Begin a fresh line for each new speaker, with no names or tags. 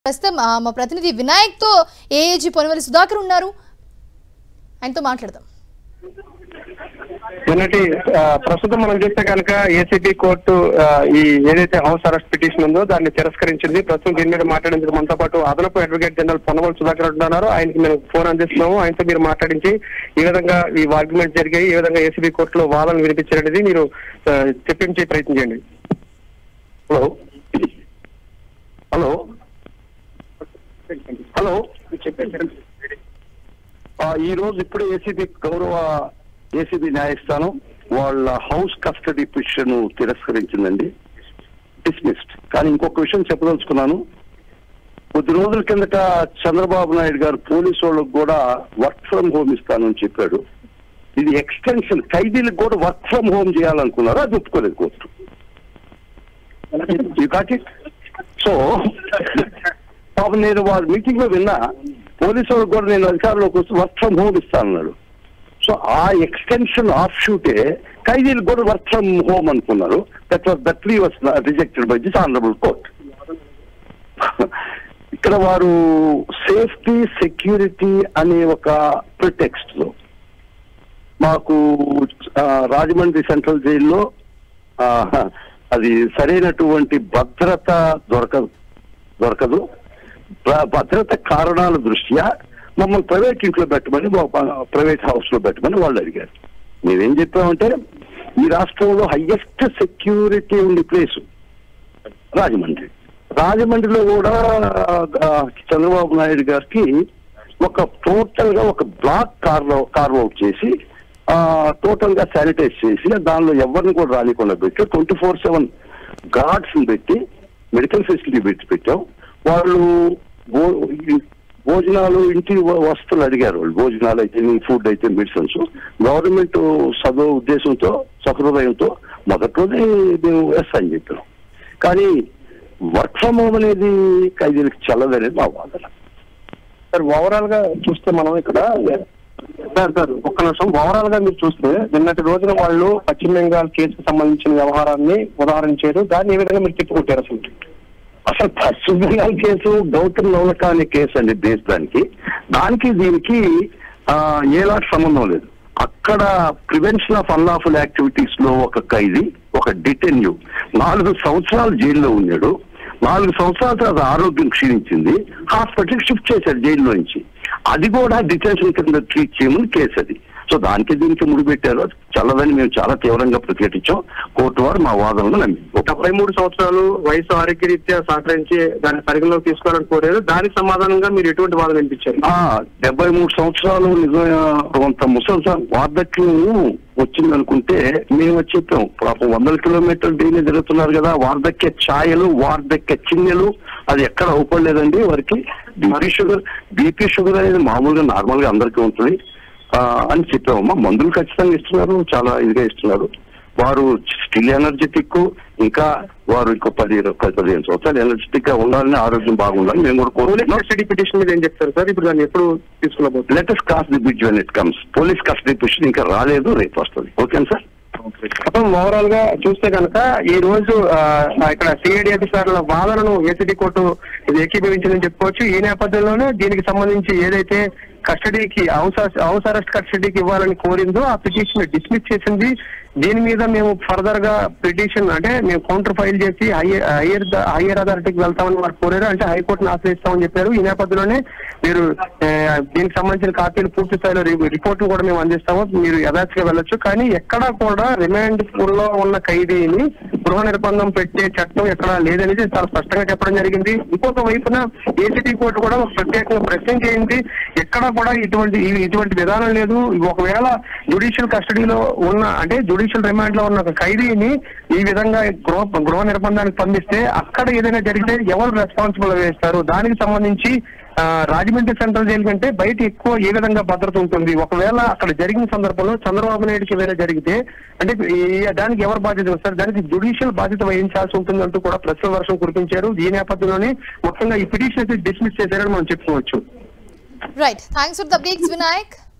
ప్రస్తుతం ఆ, మా ప్రతినిధి వినాయక్ తో ఏఏజీ పొనవలి సుధాకర్ ఉన్నారు ఆయనతో మాట్లాడదాం
నిన్నటి ఆ, ప్రస్తుతం మనం చూస్తే కనుక ఏసీబీ కోర్టు ఆ, ఈ ఏదైతే హౌస్ అరెస్ట్ పిటిషన్ ఉందో దాన్ని తిరస్కరించింది ప్రస్తుతం దీని మీద మాట్లాడింది మనతో పాటు అదనపు అడ్వకేట్ జనరల్ పొన్నవల్ సుధాకర్ ఉన్నారు ఆయనకి మేము ఫోన్ అందిస్తున్నాము ఆయనతో మీరు మాట్లాడించి ఈ విధంగా ఈ ఆర్గ్యుమెంట్ జరిగాయి ఈ విధంగా ఏసీబీ కోర్టులో వాదనలు వినిపించారనేది మీరు ఆ, చెప్పించే ప్రయత్నం చేయండి
హలో హలో హలో ఆ, ఈ రోజు ఇప్పుడే ఏసీబీ గౌరవ ఏసీబీ న్యాయస్థానం వాళ్ళ హౌస్ కస్టడీ పిటిషన్ తిరస్కరించిందండి డిస్మిస్డ్ కానీ ఇంకొక విషయం చెప్పదలుచుకున్నాను కొద్ది రోజుల కిందట చంద్రబాబు నాయుడు గారు పోలీసు వాళ్ళకు కూడా వర్క్ ఫ్రమ్ హోమ్ ఇస్తానని చెప్పాడు ఇది ఎక్స్టెన్షన్ ఖైదీలకు కూడా వర్క్ ఫ్రమ్ హోమ్ చేయాలనుకున్నారు అది ఒప్పుకోలేదు court you got it so పాపం నేను వారి మీటింగ్ లో విన్నా పోలీసు వాళ్ళకి కూడా నేను అధికారంలోకి వస్తే వర్క్ ఫ్రమ్ హోమ్ ఇస్తానన్నాడు సో ఆ ఎక్స్టెన్షన్ ఆఫ్ షూటే ఖైదీలు కూడా వర్క్ ఫ్రమ్ హోమ్ అనుకున్నారు that was that plea was rejected by this honourable court ఇక్కడ వారు సేఫ్టీ సెక్యూరిటీ అనే ఒక ప్రిటెక్స్ట్ లో మాకు ఆ, రాజమండ్రి సెంట్రల్ జైల్లో ఆ, అది సరైనటువంటి భద్రత దొరకదు దొరకదు ప్ర- భద్రత కారణాల దృష్ట్యా మమ్మల్ని ప్రైవేట్ ఇంట్లో పెట్టమని ప్రైవేట్ హౌస్ లో పెట్టమని వాళ్ళు అడిగారు మేమేం చెప్పామంటే ఈ రాష్ట్రంలో హైయెస్ట్ సెక్యూరిటీ ఉండే ప్లేస్ రాజమండ్రి రాజమండ్రిలో కూడా ఆ, చంద్రబాబు నాయుడు గారికి ఒక టోటల్ గా ఒక బ్లాక్ కార్లో కార్వ్ అవుట్ చేసి టోటల్ గా శానిటైజ్ చేసి దానిలో ఎవరిని కూడా రానికుండా పెట్టి ట్వంటీ ఫోర్ సెవెన్ గార్డ్స్ పెట్టి మెడికల్ ఫెసిలిటీ పెట్టి పెట్టాం వాళ్ళు భో- ఈ భోజనాలు ఇంటి వ- వస్తువులు అడిగారు వాళ్ళు భోజనాలు అయితే ఫుడ్ అయితే మెడిసిన్స్ గవర్నమెంట్ చదువు ఉద్దేశంతో సహృదయంతో మొదటి రోజే మేము ఎస్ అని చెప్పాం కానీ వర్క్ ఫ్రమ్ హోమ్ అనేది ఖైదీలకు చల్లదనేది మా వాదన
సార్ ఓవరాల్ గా చూస్తే మనం ఇక్కడ సార్ సార్ ఒక్క నిమిషం ఓవరాల్ గా మీరు చూస్తే నిన్నటి రోజున వాళ్ళు పశ్చిమ బెంగాల్ కేసుకు సంబంధించిన వ్యవహారాన్ని ఉదాహరించారు దాన్ని ఏ విధంగా మీరు తిప్పుకొట్టారు అసలు
అసలు పశ్చిమ బెంగాల్ కేసు గౌతమ్ నవలక అనే కేసు అండి దేశానికి దానికి దీనికి ఆ, ఏలాంటి సంబంధం లేదు అక్కడ ప్రివెన్షన్ ఆఫ్ అన్లాఫుల్ యాక్టివిటీస్ లో ఒక ఖైదీ ఒక డిటెన్యూ నాలుగు సంవత్సరాలు జైల్లో ఉన్నాడు నాలుగు సంవత్సరాల తర్వాత ఆరోగ్యం క్షీణించింది హాస్పిటల్కి షిఫ్ట్ చేశారు జైల్లో నుంచి అది కూడా డిటెన్షన్ కింద ట్రీట్ చేయమని కేసు అది సో దానికి దీనికి ముడిపెట్టారు చల్లదని మేము చాలా తీవ్రంగా ప్రతిఘటించాం కోర్టు వారు మా వాదనలు నమ్మి
డెబ్బై మూడు సంవత్సరాలు వయసు ఆరోగ్యరీత్యా సహకరించి దాన్ని పరిగణలోకి తీసుకోవాలని కోరారు దానికి సమాధానంగా మీరు ఎటువంటి వాదన వినిపించారు
ఆ డెబ్బై మూడు సంవత్సరాలు నిజంగా కొంత ముసలి వార్ధక్యం వచ్చింది అనుకుంటే మేము వచ్చి చెప్పాం పాపం వందల కిలోమీటర్లు డైలీ తిరుగుతున్నారు కదా వార్ధక్య ఛాయలు వార్ధక్య చిన్నెలు అది ఎక్కడ అవపడలేదండి వారికి బీపీ షుగర్ బీపీ షుగర్ అనేది మామూలుగా నార్మల్ గా అందరికీ ఉంటుంది ఆ, అని చెప్పామమ్మా మందులు ఖచ్చితంగా ఇస్తున్నారు చాలా ఇదిగా ఇస్తున్నారు వారు స్టిల్ ఎనర్జెటిక్ ఇంకా వారు ఇంకో పది పది పదిహేను సంవత్సరాలు ఎనర్జెటిక్ గా ఉండాలని ఆరోగ్యం బాగుండాలని మేము కూడా
పోలీస్
కోరుకుంటున్నాం
కస్టడీ పిటిషన్ మీద ఏం చెప్తారు సార్ ఇప్పుడు దాన్ని ఎప్పుడు తీసుకున్నబోతున్నారు
లెటెస్ట్ కాస్ట్ the bridge when it comes police custody petition ఇంకా రాలేదు రేపు వస్తుంది ఓకే సార్
మొత్తం ఓవరాల్ గా చూస్తే కనుక ఈ రోజు ఆ, ఇక్కడ సిఐడి అధికారుల వాదనను ఏసీడీ కోర్టు ఇది ఏకీభవించిందని చెప్పుకోవచ్చు ఈ నేపథ్యంలోనే దీనికి సంబంధించి ఏదైతే కస్టడీకి హౌస్ హౌస్ అరెస్ట్ కస్టడీకి ఇవ్వాలని కోరిందో ఆ పిటిషన్ డిస్మిస్ చేసింది దీని మీద మేము ఫర్దర్ గా పిటిషన్ అంటే మేము కౌంటర్ ఫైల్ చేసి హైయర్ హైయర్ హైయర్ అథారిటీకి వెళ్తామని వారు కోరారు అంటే హైకోర్టును ఆశ్రయిస్తామని చెప్పారు ఈ నేపథ్యంలోనే మీరు ఆ, దీనికి సంబంధించిన కాపీలు పూర్తి స్థాయిలో రిపోర్ట్ కూడా మేము అందిస్తాము మీరు యథార్థంగా వెళ్ళొచ్చు కానీ ఎక్కడా కూడా రిమాండ్ లో ఉన్న ఖైదీని గృహ నిర్బంధం పెట్టే చట్టం ఎక్కడా లేదనేది చాలా స్పష్టంగా చెప్పడం జరిగింది ఇంకొక వైపున ఏసీటీ కోర్టు కూడా ఒక ప్రత్యేకంగా ప్రశ్న చేయింది ఎక్కడా కూడా ఇటువంటి ఇ- ఇటువంటి విధానం లేదు ఒకవేళ జుడిషియల్ కస్టడీలో ఉన్న అంటే జుడిషియల్ రిమాండ్ లో ఉన్న ఒక ఖైదీని ఈ విధంగా గృహ గృహ నిర్బంధానికి పంపిస్తే అక్కడ ఏదైనా జరిగితే ఎవరు రెస్పాన్సిబుల్ వేస్తారు దానికి సంబంధించి ఆ, రాజమండ్రి సెంట్రల్ జైలు కంటే బయట ఎక్కువ ఏ విధంగా భద్రత ఉంటుంది ఒకవేళ అక్కడ జరిగిన సందర్భంలో చంద్రబాబు నాయుడుకి ఏదైనా జరిగితే అంటే ఈ- దానికి ఎవరు బాధ్యత వస్తారు దానికి జుడిషియల్ బాధ్యత వహించాల్సి ఉంటుంది అంటూ కూడా ప్రశ్న వర్షం కురిపించారు ఈ నేపథ్యంలోనే మొత్తంగా ఈ పిటిషన్ అయితే డిస్మిస్ చేశారని మనం చెప్పుకోవచ్చు
right thanks for the updates Vinayak